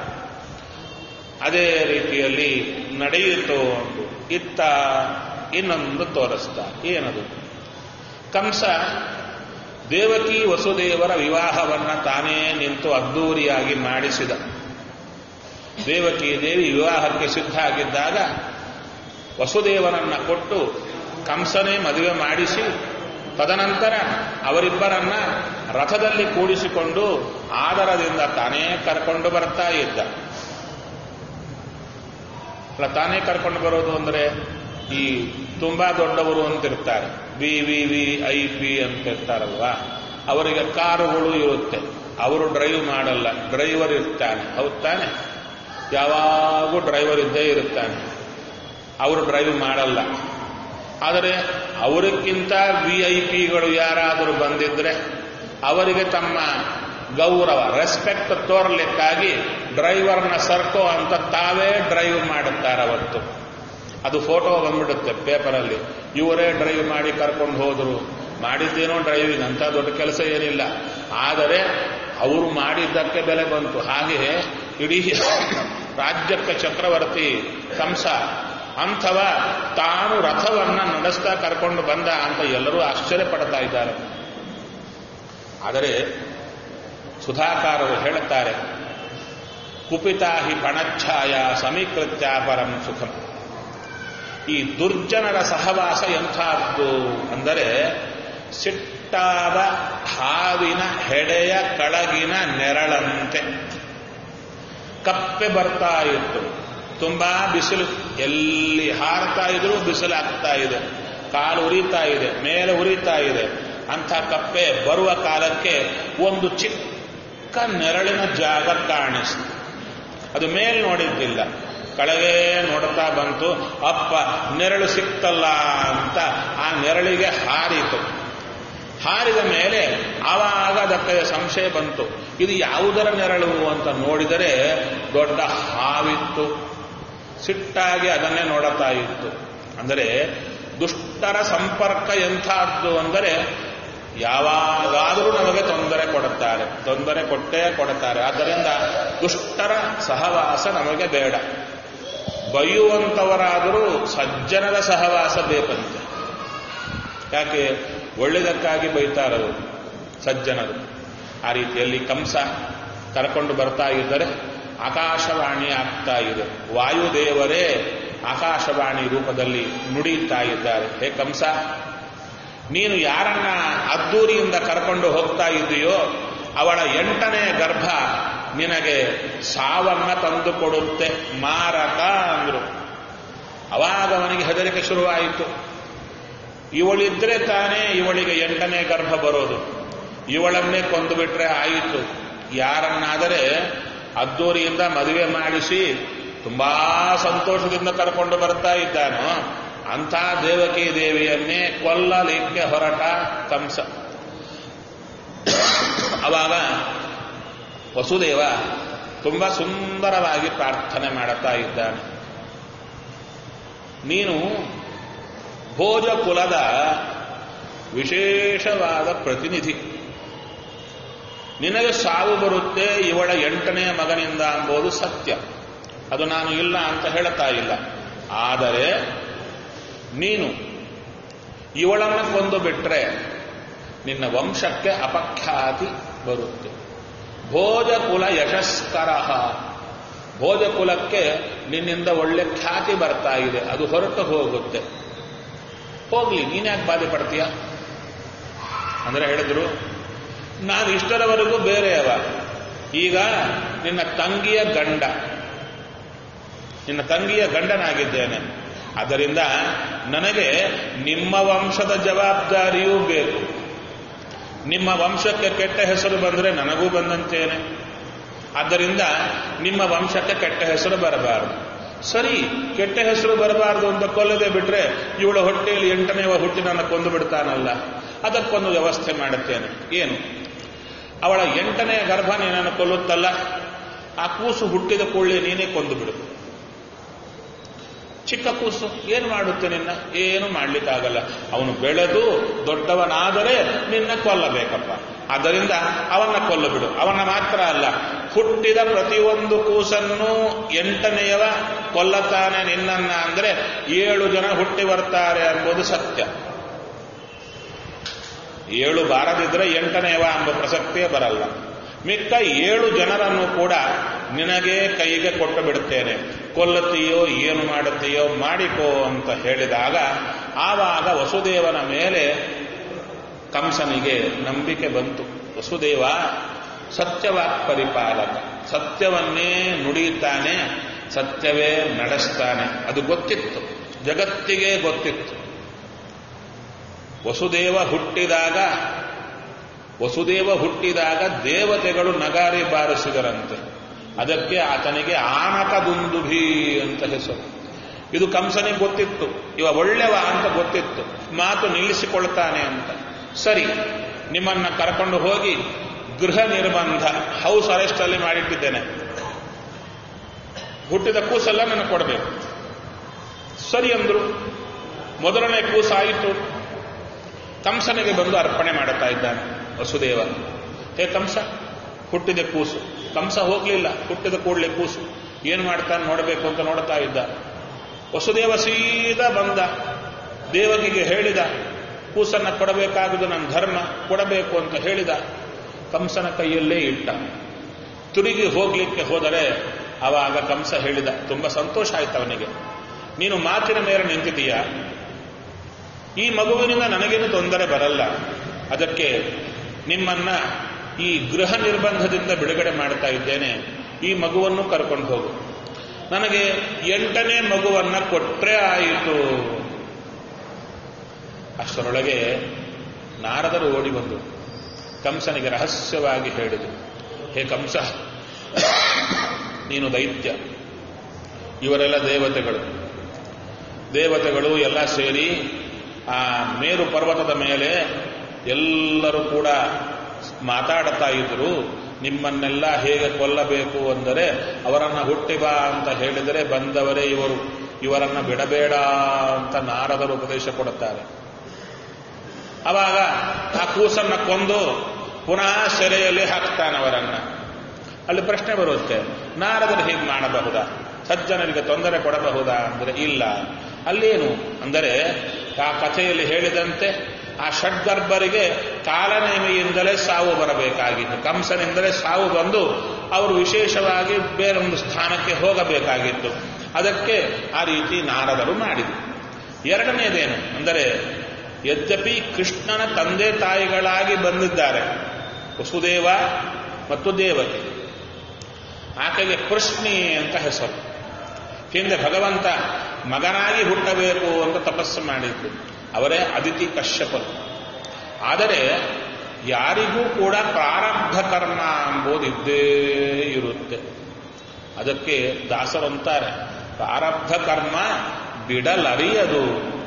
ಅದೇ ರೀತಿಯಲ್ಲಿ ನಡೆಯಿತು ಒಂದು ಇತ್ತ ಇನ್ನೊಂದು ತೋರಿಸ್ತಾ ಏನದು ಕಂಸ ದೇವಕಿ ವಸುದೇವರ ವಿವಾಹವನ್ನ ತಾನೇ ನಿಂತು ಅದ್ದೂರಿಯಾಗಿ ಮಾಡಿಸಿದ ದೇವಕಿ ದೇವಿ ವಿವಾಹಕ್ಕೆ ಸಿದ್ಧ ಆಗಿದ್ದಾಗ ವಸುದೇವನನ್ನ ಕೊಟ್ಟು ಕಂಸನೇ ಮದುವೆ ಮಾಡಿಸಿ ತದನಂತರ ಅವರಿಬ್ಬರನ್ನ ರಥದಲ್ಲಿ ಕೂಡಿಸಿಕೊಂಡು ಆದರದಿಂದ ತಾನೇ ಕರ್ಕೊಂಡು ಬರ್ತಾ ಇದ್ದ ಅಲ್ಲ ತಾನೇ ಕರ್ಕೊಂಡು ಬರೋದು ಅಂದರೆ ಈ ತುಂಬಾ ದೊಡ್ಡವರು ಅಂತಿರ್ತಾರೆ V V V I P ಅಂತ ಇರ್ತಾರಲ್ವಾ ಅವರಿಗೆ ಕಾರುಗಳು ಇರುತ್ತೆ ಅವರು ಡ್ರೈವ್ ಮಾಡಲ್ಲ ಡ್ರೈವರ್ ಇರ್ತಾನೆ ಹೌದ್ ತಾನೆ ಯಾವಾಗೂ ಡ್ರೈವರ್ ಇದ್ದೇ ಇರುತ್ತಾನೆ ಅವರು ಡ್ರೈವ್ ಮಾಡಲ್ಲ ಆದರೆ ಅವರಿಗಿಂತ ವಿ ಐ ಪಿಗಳು ಯಾರಾದರೂ ಬಂದಿದ್ರೆ ಅವರಿಗೆ ತಮ್ಮ ಗೌರವ ರೆಸ್ಪೆಕ್ಟ್ ತೋರ್ಲಿಕ್ಕಾಗಿ ಡ್ರೈವರ್ನ ಸರ್ಕೋ ಅಂತ ತಾವೇ ಡ್ರೈವ್ ಮಾಡುತ್ತಾರೆ ಅವತ್ತು ಅದು ಫೋಟೋ ಬಂದ್ಬಿಡುತ್ತೆ ಪೇಪರಲ್ಲಿ ಇವರೇ ಡ್ರೈವ್ ಮಾಡಿ ಕರ್ಕೊಂಡು ಹೋದರು ಮಾಡಿದ್ದೇನೋ ಡ್ರೈವಿಂಗ್ ಅಂತ ದೊಡ್ಡ ಕೆಲಸ ಏನಿಲ್ಲ ಆದರೆ ಅವರು ಮಾಡಿದ್ದಕ್ಕೆ ಬೆಲೆ ಬಂತು ಹಾಗೆ ಇಡೀ ರಾಜ್ಯಕ್ಕೆ ಚಕ್ರವರ್ತಿ ಕಂಸ ಅಂಥವ ತಾನು ರಥವನ್ನ ನಡೆಸ್ತಾ ಕರ್ಕೊಂಡು ಬಂದ ಅಂತ ಎಲ್ಲರೂ ಆಶ್ಚರ್ಯ ಪಡ್ತಾ ಇದ್ದಾರೆ ಆದರೆ ಸುಧಾಕಾರರು ಹೇಳುತ್ತಾರೆ ಕುಪಿತಾ ಹಿ ಪಣಚ್ಛಾಯ ಸಮೀಕೃತ್ಯ ಪರಂ ಸುಖಂ ಈ ದುರ್ಜನರ ಸಹವಾಸ ಎಂಥದ್ದು ಅಂದರೆ ಸಿಟ್ಟಾದ ಹಾವಿನ ಹೆಡೆಯ ಕಳಗಿನ ನೆರಳಂತೆ ಕಪ್ಪೆ ಬರ್ತಾ ಇತ್ತು ತುಂಬಾ ಬಿಸಿಲು ಎಲ್ಲಿ ಹಾರ್ತಾ ಇದ್ರು ಬಿಸಿಲು ಆಗ್ತಾ ಇದೆ ಕಾಲು ಉರಿತಾ ಇದೆ ಮೇಲೆ ಉರಿತಾ ಇದೆ ಅಂಥ ಕಪ್ಪೆ ಬರುವ ಕಾಲಕ್ಕೆ ಒಂದು ಚಿಕ್ಕ ನೆರಳಿನ ಜಾಗ ಕಾಣಿಸ್ತು ಅದು ಮೇಲ್ ನೋಡಿದ್ದಿಲ್ಲ ಕೆಳಗೆ ನೋಡ್ತಾ ಬಂತು ಅಪ್ಪ ನೆರಳು ಸಿಕ್ತಲ್ಲ ಅಂತ ಆ ನೆರಳಿಗೆ ಹಾರಿತು ಹಾರಿದ ಮೇಲೆ ಆವಾಗ ಅದಕ್ಕೆ ಸಂಶಯ ಬಂತು ಇದು ಯಾವುದರ ನೆರಳು ಅಂತ ನೋಡಿದರೆ ದೊಡ್ಡ ಹಾವಿತ್ತು ಸಿಟ್ಟಾಗಿ ಅದನ್ನೇ ನೋಡುತ್ತಾ ಇತ್ತು ಅಂದರೆ ದುಷ್ಟರ ಸಂಪರ್ಕ ಎಂಥದ್ದು ಅಂದರೆ ಯಾವಾಗಾದರೂ ನಮಗೆ ತೊಂದರೆ ಕೊಡುತ್ತಾರೆ ತೊಂದರೆ ಕೊಟ್ಟೇ ಕೊಡುತ್ತಾರೆ ಆದ್ದರಿಂದ ದುಷ್ಟರ ಸಹವಾಸ ನಮಗೆ ಬೇಡ ಬೈಯುವಂಥವರಾದರೂ ಸಜ್ಜನರ ಸಹವಾಸ ಬೇಕಂತೆ ಯಾಕೆ ಒಳ್ಳೆಯದಕ್ಕಾಗಿ ಬೈತಾರದು ಸಜ್ಜನರು ಆ ರೀತಿಯಲ್ಲಿ ಕಂಸ ಕರ್ಕೊಂಡು ಬರ್ತಾ ಇದ್ದರೆ ಆಕಾಶವಾಣಿ ಆಗ್ತಾ ಇದೆ ವಾಯುದೇವರೇ ಆಕಾಶವಾಣಿ ರೂಪದಲ್ಲಿ ನುಡಿಯುತ್ತಾ ಇದ್ದಾರೆ ಹೇ ಕಂಸ ನೀನು ಯಾರನ್ನ ಅದ್ದೂರಿಯಿಂದ ಕರ್ಕೊಂಡು ಹೋಗ್ತಾ ಇದೆಯೋ ಅವಳ ಎಂಟನೇ ಗರ್ಭ ನಿನಗೆ ಸಾವನ್ನ ತಂದು ಕೊಡುತ್ತೆ ಮಾರಕ ಅಂದ್ರು ಅವಾಗ ಅವನಿಗೆ ಹೆದರಿಕೆ ಶುರುವಾಯಿತು ಇವಳಿದ್ರೆ ತಾನೇ ಇವಳಿಗೆ ಎಂಟನೇ ಗರ್ಭ ಬರೋದು ಇವಳನ್ನೇ ಕೊಂದು ಬಿಟ್ರೆ ಆಯಿತು ಯಾರನ್ನಾದರೆ ಅದ್ದೂರಿಯಿಂದ ಮದುವೆ ಮಾಡಿಸಿ ತುಂಬಾ ಸಂತೋಷದಿಂದ ಕರ್ಕೊಂಡು ಬರ್ತಾ ಇದ್ದಾನೋ ಅಂಥ ದೇವಕಿ ದೇವಿಯನ್ನೇ ಕೊಲ್ಲಲಿಕ್ಕೆ ಹೊರಟ ಕಂಸ ಅವಾಗ ವಸುದೇವ ತುಂಬಾ ಸುಂದರವಾಗಿ ಪ್ರಾರ್ಥನೆ ಮಾಡುತ್ತಾ ಇದ್ದಾನೆ ನೀನು ಭೋಜ ಕುಲದ ವಿಶೇಷವಾದ ಪ್ರತಿನಿಧಿ ನಿನಗೆ ಸಾವು ಬರುತ್ತೆ ಇವಳ ಎಂಟನೇ ಮಗನಿಂದ ಎಂಬುದು ಸತ್ಯ ಅದು ನಾನು ಇಲ್ಲ ಅಂತ ಹೇಳ್ತಾ ಇಲ್ಲ ಆದರೆ ನೀನು ಇವಳನ್ನು ಕೊಂದು ಬಿಟ್ರೆ ನಿನ್ನ ವಂಶಕ್ಕೆ ಅಪಖ್ಯಾತಿ ಬರುತ್ತೆ ಭೋಜಕುಲ ಯಶಸ್ಕರ ಭೋಜಕುಲಕ್ಕೆ ನಿನ್ನಿಂದ ಒಳ್ಳೆ ಖ್ಯಾತಿ ಬರ್ತಾ ಇದೆ ಅದು ಹೊರಟು ಹೋಗುತ್ತೆ ಹೋಗ್ಲಿ ನೀನ್ಯಾಕೆ ಬಾಧೆ ಪಡ್ತೀಯ ಅಂದ್ರೆ ಹೇಳಿದ್ರು ನಾನು ಇಷ್ಟರವರೆಗೂ ಬೇರೆಯವ ಈಗ ನಿನ್ನ ತಂಗಿಯ ಗಂಡ ನಿನ್ನ ತಂಗಿಯ ಗಂಡನಾಗಿದ್ದೇನೆ ಅದರಿಂದ ನನಗೆ ನಿಮ್ಮ ವಂಶದ ಜವಾಬ್ದಾರಿಯೂ ಬೇಕು ನಿಮ್ಮ ವಂಶಕ್ಕೆ ಕೆಟ್ಟ ಹೆಸರು ಬಂದರೆ ನನಗೂ ಬಂದಂತೇನೆ ಆದ್ದರಿಂದ ನಿಮ್ಮ ವಂಶಕ್ಕೆ ಕೆಟ್ಟ ಹೆಸರು ಬರಬಾರದು ಸರಿ ಕೆಟ್ಟ ಹೆಸರು ಬರಬಾರದು ಅಂತ ಕೊಲ್ಲದೆ ಬಿಟ್ರೆ ಇವಳ ಹೊಟ್ಟೆಯಲ್ಲಿ ಎಂಟನೇವ ಹುಟ್ಟಿ ನನ್ನ ಕೊಂದು ಬಿಡ್ತಾನಲ್ಲ ಅದಕ್ಕೊಂದು ವ್ಯವಸ್ಥೆ ಮಾಡುತ್ತೇನೆ ಏನು ಅವಳ ಎಂಟನೇ ಗರ್ಭ ನೀನನ್ನು ಕೊಲ್ಲುತ್ತಲ್ಲ ಆ ಕೂಸು ಹುಟ್ಟಿದ ಕೂಡಲೇ ನೀನೇ ಕೊಂದು ಬಿಡು ಚಿಕ್ಕ ಕೂಸು ಏನು ಮಾಡುತ್ತೆ ನಿನ್ನ ಏನು ಮಾಡ್ಲಿಕ್ಕಾಗಲ್ಲ ಅವನು ಬೆಳೆದು ದೊಡ್ಡವನಾದರೆ ನಿನ್ನ ಕೊಲ್ಲಬೇಕಪ್ಪ ಆದ್ದರಿಂದ ಅವನ್ನ ಕೊಲ್ಲಬಿಡು ಅವನ ಮಾತ್ರ ಅಲ್ಲ ಹುಟ್ಟಿದ ಪ್ರತಿಯೊಂದು ಕೂಸನ್ನು ಎಂಟನೆಯವ ಕೊಲ್ಲತಾನೆ ನಿನ್ನನ್ನ ಅಂದ್ರೆ ಏಳು ಜನ ಹುಟ್ಟಿ ಬರ್ತಾರೆ ಎಂಬುದು ಸತ್ಯ ಏಳು ಬಾರದಿದ್ರೆ ಎಂಟನೆಯವ ಎಂಬ ಪ್ರಸಕ್ತಿಯೇ ಬರಲ್ಲ ಮಿಕ್ಕ ಏಳು ಜನರನ್ನು ಕೂಡ ನಿನಗೆ ಕೈಗೆ ಕೊಟ್ಟು ಬಿಡುತ್ತೇನೆ ಕೊಲ್ಲುತ್ತೀಯೋ ಏನು ಮಾಡುತ್ತೀಯೋ ಮಾಡಿಕೋ ಅಂತ ಹೇಳಿದಾಗ ಆವಾಗ ವಸುದೇವನ ಮೇಲೆ ಕಂಸನಿಗೆ ನಂಬಿಕೆ ಬಂತು ವಸುದೇವ ಸತ್ಯವಾಕ್ ಪರಿಪಾಲಕ ಸತ್ಯವನ್ನೇ ನುಡಿಯುತ್ತಾನೆ ಸತ್ಯವೇ ನಡೆಸ್ತಾನೆ ಅದು ಗೊತ್ತಿತ್ತು ಜಗತ್ತಿಗೆ ಗೊತ್ತಿತ್ತು ವಸುದೇವ ಹುಟ್ಟಿದಾಗ ವಸುದೇವ ಹುಟ್ಟಿದಾಗ ದೇವತೆಗಳು ನಗಾರಿ ಬಾರಿಸಿದರಂತೆ ಅದಕ್ಕೆ ಆತನಿಗೆ ಆನಕದುಂದುಭಿ ಅಂತ ಹೆಸರು ಇದು ಕಂಸನಿಗೆ ಗೊತ್ತಿತ್ತು ಇವ ಒಳ್ಳೆವ ಅಂತ ಗೊತ್ತಿತ್ತು ಮಾತು ನಿಲ್ಲಿಸಿಕೊಳ್ತಾನೆ ಅಂತ ಸರಿ ನಿಮ್ಮನ್ನ ಕರ್ಕೊಂಡು ಹೋಗಿ ಗೃಹ ನಿರ್ಬಂಧ ಹೌಸ್ ಅರೆಸ್ಟ್ ಅಲ್ಲಿ ಮಾಡಿಟ್ಟಿದ್ದೇನೆ ಹುಟ್ಟಿದ ಕೂಸೆಲ್ಲ ನನಗೆ ಕೊಡಬೇಕು ಸರಿ ಅಂದ್ರು ಮೊದಲನೇ ಕೂಸಾಯಿತು ಕಂಸನಿಗೆ ಬಂದು ಅರ್ಪಣೆ ಮಾಡುತ್ತಾ ಇದ್ದಾನೆ ವಸುದೇವ ಹೇ ಕಂಸ ಹುಟ್ಟಿದ ಕೂಸು ಕಂಸ ಹೋಗ್ಲಿಲ್ಲ ಹುಟ್ಟಿದ ಕೂಡಲೇ ಕೂಸು ಏನು ಮಾಡ್ತಾನೆ ನೋಡಬೇಕು ಅಂತ ನೋಡ್ತಾ ಇದ್ದ ವಸುದೇವ ಸೀದಾ ಬಂದ ದೇವಕಿಗೆ ಹೇಳಿದ ಕೂಸನ್ನ ಕೊಡಬೇಕಾಗುವುದು ನನ್ನ ಧರ್ಮ ಕೊಡಬೇಕು ಅಂತ ಹೇಳಿದ ಕಂಸನ ಕೈಯಲ್ಲೇ ಇಟ್ಟ ತಿರುಗಿ ಹೋಗ್ಲಿಕ್ಕೆ ಹೋದರೆ ಆವಾಗ ಕಂಸ ಹೇಳಿದ ತುಂಬಾ ಸಂತೋಷ ಆಯ್ತು ಅವನಿಗೆ ನೀನು ಮಾತಿನ ಮೇಲೆ ನಿಂತಿದೀಯ ಈ ಮಗುವಿನಿಂದ ನನಗೇನು ತೊಂದರೆ ಬರಲ್ಲ ಅದಕ್ಕೆ ನಿಮ್ಮನ್ನ ಈ ಗೃಹ ನಿರ್ಬಂಧದಿಂದ ಬಿಡುಗಡೆ ಮಾಡ್ತಾ ಇದ್ದೇನೆ ಈ ಮಗುವನ್ನು ಕರ್ಕೊಂಡು ಹೋಗು ನನಗೆ ಎಂಟನೇ ಮಗುವನ್ನ ಕೊಟ್ರೆ ಆಯಿತು ಅಷ್ಟರೊಳಗೆ ನಾರದರು ಓಡಿ ಬಂದು ಕಂಸನಿಗೆ ರಹಸ್ಯವಾಗಿ ಹೇಳಿದರು ಹೇ ಕಂಸ ನೀನು ದೈತ್ಯ ಇವರೆಲ್ಲ ದೇವತೆಗಳು ದೇವತೆಗಳು ಎಲ್ಲ ಸೇರಿ ಆ ಮೇರು ಪರ್ವತದ ಮೇಲೆ ಎಲ್ಲರೂ ಕೂಡ ಮಾತಾಡ್ತಾ ಇದ್ರು ನಿಮ್ಮನ್ನೆಲ್ಲ ಹೇಗೆ ಕೊಲ್ಲಬೇಕು ಅಂದರೆ ಅವರನ್ನ ಹುಟ್ಟಿ ಬಾ ಅಂತ ಹೇಳಿದರೆ ಬಂದವರೇ ಇವರು ಇವರನ್ನ ಬಿಡಬೇಡ ಅಂತ ನಾರದರು ಉಪದೇಶ ಕೊಡುತ್ತಾರೆ ಅವಾಗ ಆ ಕೂಸನ್ನ ಕೊಂದು ಪುನಃ ಸೆರೆಯಲ್ಲಿ ಹಾಕ್ತಾನವರನ್ನ ಅಲ್ಲಿ ಪ್ರಶ್ನೆ ಬರುತ್ತೆ ನಾರದರು ಹೀಗೆ ಮಾಡಬಹುದಾ ಸಜ್ಜನರಿಗೆ ತೊಂದರೆ ಕೊಡಬಹುದಾ ಅಂದರೆ ಇಲ್ಲ ಅಲ್ಲೇನು ಅಂದರೆ ಆ ಕಥೆಯಲ್ಲಿ ಹೇಳಿದಂತೆ ಆ ಷಡ್ಗರ್ಭರಿಗೆ ಕಾಲನೇಮಿಯಿಂದಲೇ ಸಾವು ಬರಬೇಕಾಗಿತ್ತು ಕಂಸನಿಂದಲೇ ಸಾವು ಬಂದು ಅವರು ವಿಶೇಷವಾಗಿ ಬೇರೊಂದು ಸ್ಥಾನಕ್ಕೆ ಹೋಗಬೇಕಾಗಿತ್ತು ಅದಕ್ಕೆ ಆ ರೀತಿ ನಾರದರು ಮಾಡಿದರು ಎರಡನೇದೇನು ಅಂದರೆ ಯದ್ಯಪಿ ಕೃಷ್ಣನ ತಂದೆ ತಾಯಿಗಳಾಗಿ ಬಂದಿದ್ದಾರೆ ವಸುದೇವ ಮತ್ತು ದೇವಕಿ ಆಕೆಗೆ ಕೃಷ್ಣಿ ಅಂತ ಹೆಸರು ಹಿಂದೆ ಭಗವಂತ ಮಗನಾಗಿ ಹುಟ್ಟಬೇಕು ಅಂತ ತಪಸ್ಸು ಮಾಡಿದ್ದು ಅವರೇ ಅದಿತಿ ಕಶ್ಯಪರು ಆದರೆ ಯಾರಿಗೂ ಕೂಡ ಪ್ರಾರಬ್ಧ ಕರ್ಮ ಎಂಬುದು ಇದ್ದೇ ಇರುತ್ತೆ ಅದಕ್ಕೆ ದಾಸರಂತಾರೆ ಪ್ರಾರಬ್ಧ ಕರ್ಮ ಬಿಡಲರಿಯದು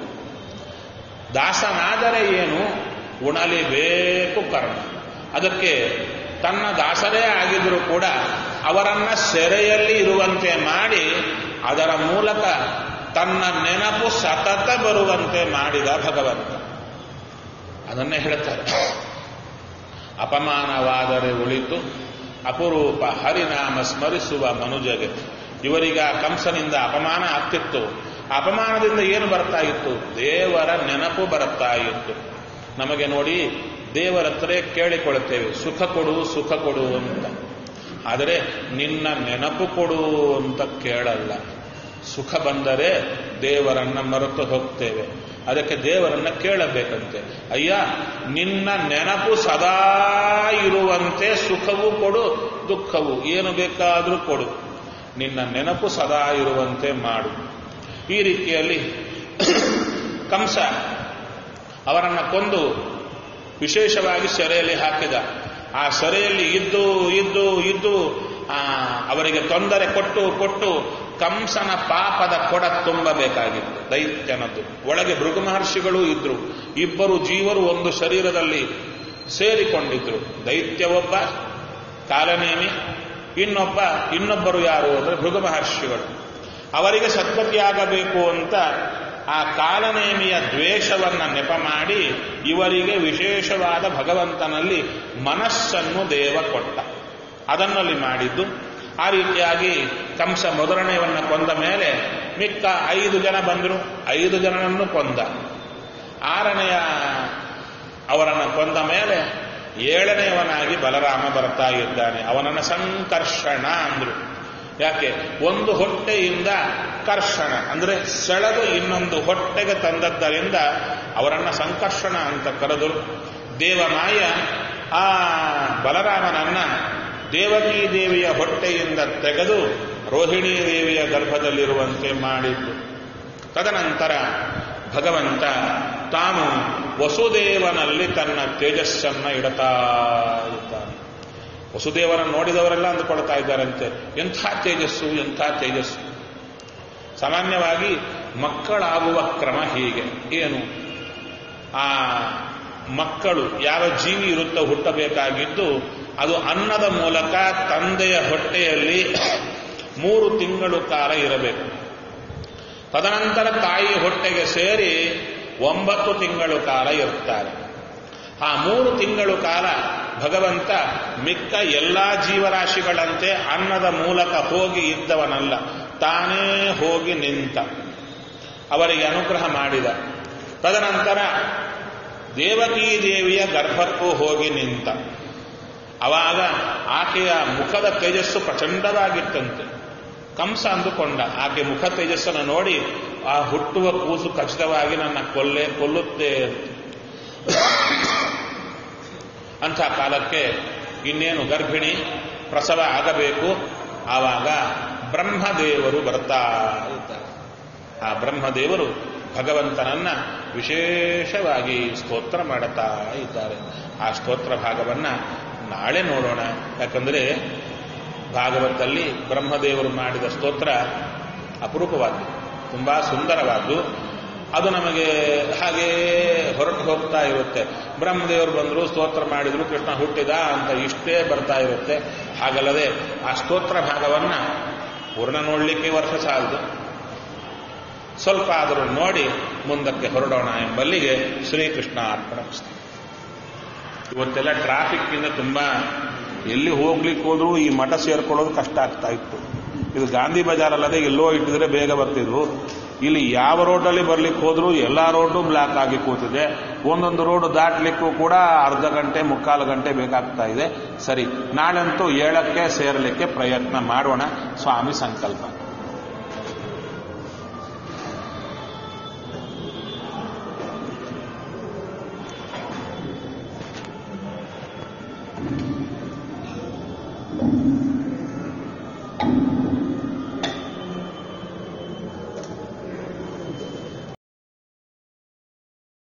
ದಾಸನಾದರೆ ಏನು ಉಣಲಿಬೇಕು ಕರ್ಮ ಅದಕ್ಕೆ ತನ್ನ ದಾಸರೇ ಆಗಿದ್ರೂ ಕೂಡ ಅವರನ್ನ ಸೆರೆಯಲ್ಲಿ ಇರುವಂತೆ ಮಾಡಿ ಅದರ ಮೂಲಕ ತನ್ನ ನೆನಪು ಸತತ ಬರುವಂತೆ ಮಾಡಿದ ಭಗವಂತ ಅದನ್ನೇ ಹೇಳ್ತಾರೆ ಅಪಮಾನವಾದರೆ ಉಳಿತು ಅಪರೂಪ ಹರಿನಾಮ ಸ್ಮರಿಸುವ ಮನುಜಗೆ ಇವರಿಗೆ ಆ ಕಂಸನಿಂದ ಅಪಮಾನ ಆಗ್ತಿತ್ತು ಅಪಮಾನದಿಂದ ಏನು ಬರ್ತಾ ಇತ್ತು ದೇವರ ನೆನಪು ಬರುತ್ತಾ ಇತ್ತು ನಮಗೆ ನೋಡಿ ದೇವರ ಹತ್ರ ಕೇಳಿಕೊಳ್ಳುತ್ತೇವೆ ಸುಖ ಕೊಡು ಸುಖ ಕೊಡು ಅಂತ ಆದರೆ ನಿನ್ನ ನೆನಪು ಕೊಡು ಅಂತ ಕೇಳಲ್ಲ ಸುಖ ಬಂದರೆ ದೇವರನ್ನ ಮರೆತು ಹೋಗ್ತೇವೆ ಅದಕ್ಕೆ ದೇವರನ್ನ ಕೇಳಬೇಕಂತೆ ಅಯ್ಯ ನಿನ್ನ ನೆನಪು ಸದಾ ಇರುವಂತೆ ಸುಖವೂ ಕೊಡು ದುಃಖವು ಏನು ಬೇಕಾದರೂ ಕೊಡು ನಿನ್ನ ನೆನಪು ಸದಾ ಇರುವಂತೆ ಮಾಡು ಈ ರೀತಿಯಲ್ಲಿ ಕಂಸ ಅವರನ್ನ ಕೊಂದು ವಿಶೇಷವಾಗಿ ಸೆರೆಯಲ್ಲಿ ಹಾಕಿದ ಆ ಸೆರೆಯಲ್ಲಿ ಇದ್ದು ಇದ್ದು ಇದ್ದು ಆ ಅವರಿಗೆ ತೊಂದರೆ ಕೊಟ್ಟು ಕೊಟ್ಟು ಕಂಸನ ಪಾಪದ ಕೊಡ ತುಂಬಬೇಕಾಗಿತ್ತು ದೈತ್ಯನದ್ದು ಒಳಗೆ ಭೃಗು ಮಹರ್ಷಿಗಳು ಇದ್ರು ಇಬ್ಬರು ಜೀವರು ಒಂದು ಶರೀರದಲ್ಲಿ ಸೇರಿಕೊಂಡಿದ್ರು ದೈತ್ಯ ಒಬ್ಬ ಕಾಲನೇಮಿ ಇನ್ನೊಬ್ಬ ಇನ್ನೊಬ್ಬರು ಯಾರು ಅಂದರೆ ಭೃಗು ಮಹರ್ಷಿಗಳು ಅವರಿಗೆ ಸದ್ಗತಿಯಾಗಬೇಕು ಅಂತ ಆ ಕಾಲನೇಮಿಯ ದ್ವೇಷವನ್ನ ನೆಪ ಮಾಡಿ ಇವರಿಗೆ ವಿಶೇಷವಾದ ಭಗವಂತನಲ್ಲಿ ಮನಸ್ಸನ್ನು ದೇವ ಕೊಟ್ಟ ಅದನ್ನಲ್ಲಿ ಮಾಡಿದ್ದು ಆ ರೀತಿಯಾಗಿ ಕಂಸ ಮೊದಲನೆಯವನ್ನ ಕೊಂದ ಮೇಲೆ ಮಿಕ್ಕ ಐದು ಜನ ಬಂದರು ಐದು ಜನನನ್ನು ಕೊಂದ ಆರನೆಯ ಅವರನ್ನು ಕೊಂದ ಮೇಲೆ ಏಳನೆಯವನಾಗಿ ಬಲರಾಮ ಬರ್ತಾ ಇದ್ದಾನೆ ಅವನನ್ನು ಸಂಕರ್ಷಣ ಅಂದ್ರು ಯಾಕೆ ಒಂದು ಹೊಟ್ಟೆಯಿಂದ ಕರ್ಷಣ ಅಂದ್ರೆ ಸೆಳೆದು ಇನ್ನೊಂದು ಹೊಟ್ಟೆಗೆ ತಂದದ್ದರಿಂದ ಅವರನ್ನ ಸಂಕರ್ಷಣ ಅಂತ ಕರೆದರು ದೇವಮಾಯ ಆ ಬಲರಾಮನನ್ನ ದೇವಕೀ ದೇವಿಯ ಹೊಟ್ಟೆಯಿಂದ ತೆಗೆದು ರೋಹಿಣಿ ದೇವಿಯ ಗರ್ಭದಲ್ಲಿರುವಂತೆ ಮಾಡಿದ್ದು ತದನಂತರ ಭಗವಂತ ತಾನು ವಸುದೇವನಲ್ಲಿ ತನ್ನ ತೇಜಸ್ಸನ್ನ ಇಡತಾ ಇದ್ದಾನೆ ವಸುದೇವರನ್ನು ನೋಡಿದವರೆಲ್ಲ ಅಂದುಕೊಳ್ತಾ ಇದ್ದಾರಂತೆ ಎಂಥ ತೇಜಸ್ಸು ಎಂಥ ತೇಜಸ್ಸು ಸಾಮಾನ್ಯವಾಗಿ ಮಕ್ಕಳಾಗುವ ಕ್ರಮ ಹೀಗೆ ಏನು ಆ ಮಕ್ಕಳು ಯಾವ ಜೀವಿ ಇರುತ್ತೋ ಹುಟ್ಟಬೇಕಾಗಿದ್ದು ಅದು ಅನ್ನದ ಮೂಲಕ ತಂದೆಯ ಹೊಟ್ಟೆಯಲ್ಲಿ ಮೂರು ತಿಂಗಳು ಕಾಲ ಇರಬೇಕು ತದನಂತರ ತಾಯಿ ಹೊಟ್ಟೆಗೆ ಸೇರಿ ಒಂಬತ್ತು ತಿಂಗಳು ಕಾಲ ಇರುತ್ತಾರೆ ಆ ಮೂರು ತಿಂಗಳು ಕಾಲ ಭಗವಂತ ಮಿಕ್ಕ ಎಲ್ಲಾ ಜೀವರಾಶಿಗಳಂತೆ ಅನ್ನದ ಮೂಲಕ ಹೋಗಿ ಇದ್ದವನಲ್ಲ ತಾನೇ ಹೋಗಿ ನಿಂತ ಅವರಿಗೆ ಅನುಗ್ರಹ ಮಾಡಿದ ತದನಂತರ ದೇವಕೀ ದೇವಿಯ ಗರ್ಭಕ್ಕೂ ಹೋಗಿ ನಿಂತ ಅವಾಗ ಆಕೆಯ ಮುಖದ ತೇಜಸ್ಸು ಪ್ರಚಂಡವಾಗಿತ್ತಂತೆ ಕಂಸ ಅಂದುಕೊಂಡ ಆಕೆ ಮುಖ ತೇಜಸ್ಸನ್ನು ನೋಡಿ ಆ ಹುಟ್ಟುವ ಕೂಸು ಖಚಿತವಾಗಿ ನನ್ನ ಕೊಲ್ಲೆ ಕೊಲ್ಲುತ್ತೆ ಅಂಥ ಕಾಲಕ್ಕೆ ಇನ್ನೇನು ಗರ್ಭಿಣಿ ಪ್ರಸವ ಆಗಬೇಕು ಆವಾಗ ಬ್ರಹ್ಮದೇವರು ಬರ್ತಾ ಇದ್ದಾರೆ ಆ ಬ್ರಹ್ಮದೇವರು ಭಗವಂತನನ್ನ ವಿಶೇಷವಾಗಿ ಸ್ತೋತ್ರ ಮಾಡುತ್ತಾ ಇದ್ದಾರೆ ಆ ಸ್ತೋತ್ರ ಭಾಗವನ್ನ ನಾಳೆ ನೋಡೋಣ ಯಾಕಂದ್ರೆ ಭಾಗವತದಲ್ಲಿ ಬ್ರಹ್ಮದೇವರು ಮಾಡಿದ ಸ್ತೋತ್ರ ಅಪರೂಪವಾದ್ದು ತುಂಬಾ ಸುಂದರವಾದ್ದು ಅದು ನಮಗೆ ಹಾಗೇ ಹೊರಟು ಹೋಗ್ತಾ ಇರುತ್ತೆ ಬ್ರಹ್ಮದೇವರು ಬಂದರು ಸ್ತೋತ್ರ ಮಾಡಿದ್ರು ಕೃಷ್ಣ ಹುಟ್ಟಿದ ಅಂತ ಇಷ್ಟೇ ಬರ್ತಾ ಇರುತ್ತೆ ಹಾಗಲ್ಲದೆ ಆ ಸ್ತೋತ್ರ ಭಾಗವನ್ನ ಪೂರ್ಣ ನೋಡಲಿಕ್ಕೆ ವರ್ಷ ಸಾಲದು ಸ್ವಲ್ಪ ಆದರೂ ನೋಡಿ ಮುಂದಕ್ಕೆ ಹೊರಡೋಣ ಎಂಬಲ್ಲಿಗೆ ಶ್ರೀಕೃಷ್ಣ ಅರ್ಪಣ ಇವತ್ತೆಲ್ಲ ಟ್ರಾಫಿಕ್ ಇಂದ ತುಂಬಾ ಎಲ್ಲಿ ಹೋಗ್ಲಿಕ್ಕೆ ಹೋದ್ರೂ ಈ ಮಠ ಸೇರ್ಕೊಳ್ಳೋದು ಕಷ್ಟ ಆಗ್ತಾ ಇತ್ತು ಇದು ಗಾಂಧಿ ಬಜಾರ್ ಅಲ್ಲದೆ ಎಲ್ಲೋ ಇಟ್ಟಿದ್ರೆ ಬೇಗ ಬರ್ತಿದ್ರು ಇಲ್ಲಿ ಯಾವ ರೋಡಲ್ಲಿ ಬರ್ಲಿಕ್ಕೆ ಹೋದ್ರೂ ಎಲ್ಲಾ ರೋಡು ಬ್ಲಾಕ್ ಆಗಿ ಕೂತಿದೆ ಒಂದೊಂದು ರೋಡ್ ದಾಟ್ಲಿಕ್ಕೂ ಕೂಡ ಅರ್ಧ ಗಂಟೆ ಮುಕ್ಕಾಲು ಗಂಟೆ ಬೇಕಾಗ್ತಾ ಇದೆ ಸರಿ ನಾಳಂತೂ ಏಳಕ್ಕೆ ಸೇರಲಿಕ್ಕೆ ಪ್ರಯತ್ನ ಮಾಡೋಣ ಸ್ವಾಮಿ ಸಂಕಲ್ಪ